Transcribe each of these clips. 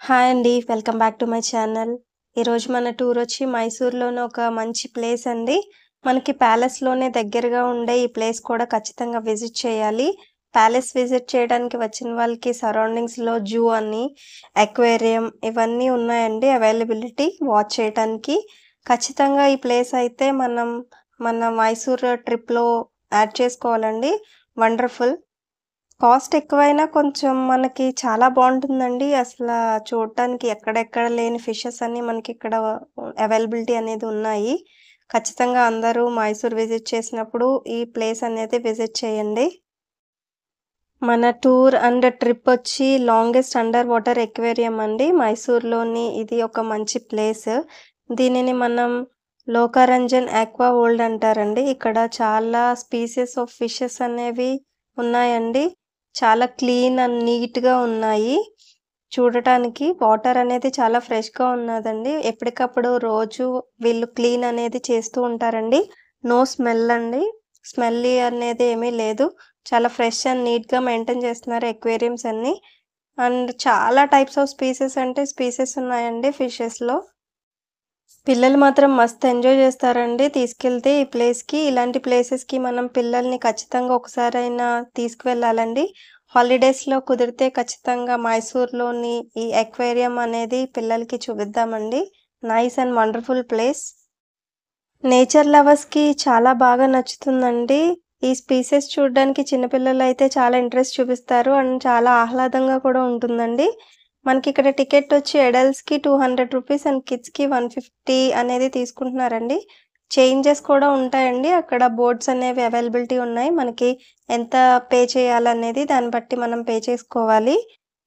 Hi అండి. Welcome back to my channel. ఈరోజు మన టూర్ వచ్చి మైసూర్‌లోని ఒక మంచి ప్లేస్ అండి. మనకి ప్యాలెస్‌లోనే దగ్గరగా ఉండే ఈ ప్లేస్ కూడా ఖచ్చితంగా విజిట్ చేయాలి. ప్యాలెస్ విజిట్ చేయడానికి వచ్చిన వాళ్ళకి సరౌండింగ్స్‌లో జూ అని, అక్వేరియం ఇవన్నీ ఉన్నాయండి అవైలబిలిటీ వాచ్ చేయటానికి. ఖచ్చితంగా ఈ ప్లేస్ అయితే మనం మన మైసూర్ ట్రిప్‌లో యాడ్ చేసుకోవాలండి. వండర్‌ఫుల్. కాస్ట్ ఎక్కువైనా కొంచెం మనకి చాలా బావుంటుందండి. అసలా చూడటానికి ఎక్కడెక్కడ లేని ఫిషెస్ అన్నీ మనకిక్కడ అవైలబిలిటీ అనేది ఉన్నాయి. ఖచ్చితంగా అందరూ మైసూర్ విజిట్ చేసినప్పుడు ఈ ప్లేస్ అనేది విజిట్ చేయండి. మన టూర్ అండ్ ట్రిప్ వచ్చి లాంగెస్ట్ అండర్ వాటర్ అక్వేరియం అండి. మైసూర్‌లోని ఇది ఒక మంచి ప్లేస్. దీనిని మనం లోకరంజన్ ఆక్వా వరల్డ్ అంటారండి. ఇక్కడ చాలా స్పీసీస్ ఆఫ్ ఫిషెస్ అనేవి ఉన్నాయండి. చాలా క్లీన్ అండ్ నీట్‌గా ఉన్నాయి. చూడటానికి వాటర్ అనేది చాలా ఫ్రెష్‌గా ఉన్నాదండి. ఎప్పటికప్పుడు రోజు వీళ్ళు క్లీన్ అనేది చేస్తూ ఉంటారండి. నో స్మెల్ అండి. స్మెల్లీ అనేది ఏమీ లేదు. చాలా ఫ్రెష్ అండ్ నీట్‌గా మెయింటైన్ చేస్తున్నారు అక్వేరియంస్ అన్నీ. అండ్ చాలా టైప్స్ ఆఫ్ స్పీసీస్ అంటే స్పీసీస్ ఉన్నాయండి ఫిషెస్‌లో. పిల్లలు మాత్రం మస్త్ ఎంజాయ్ చేస్తారండి తీసుకెళ్తే ఈ ప్లేస్‌కి. ఇలాంటి ప్లేసెస్‌కి మనం పిల్లల్ని ఖచ్చితంగా ఒకసారైనా తీసుకువెళ్ళాలండి. హాలిడేస్‌లో కుదిరితే ఖచ్చితంగా మైసూర్‌లోని ఈ అక్వేరియం అనేది పిల్లలకి చూపిద్దామండి. Nice and wonderful place. Nature లవర్స్‌కి చాలా బాగా నచ్చుతుందండి. ఈ స్పీసీస్ చూడడానికి చిన్న పిల్లలైతే చాలా ఇంట్రెస్ట్ చూపిస్తారు. అండ్ చాలా ఆహ్లాదంగా కూడా ఉంటుందండి. మనకిక్కడ టికెట్ వచ్చి అడల్ట్స్‌కి రూ. 200 అండ్ కిడ్స్‌కి 150 అనేది తీసుకుంటున్నారండి. చేంజెస్ కూడా ఉంటాయండి. అక్కడ బోర్డ్స్ అనేవి అవైలబిలిటీ ఉన్నాయి. మనకి ఎంత పే చేయాలనేది దాన్ని బట్టి మనం పే చేసుకోవాలి.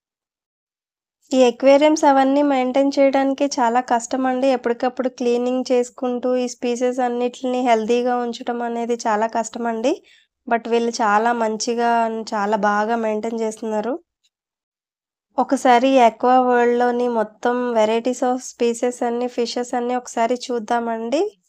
ఈ అక్వేరియంస్ అవన్నీ మెయింటైన్ చేయడానికి చాలా కష్టమండి. ఎప్పటికప్పుడు క్లీనింగ్ చేసుకుంటూ ఈ స్పీసీస్ అన్నిటిని హెల్తీగా ఉంచడం అనేది చాలా కష్టమండి. బట్ వీళ్ళు చాలా మంచిగా అండ్ చాలా బాగా మెయింటైన్ చేస్తున్నారు. ఒకసారి ఈ ఆక్వా వరల్డ్‌లోని మొత్తం వెరైటీస్ ఆఫ్ స్పీసీస్ అన్నీ ఫిషెస్ అన్నీ ఒకసారి చూద్దామండి.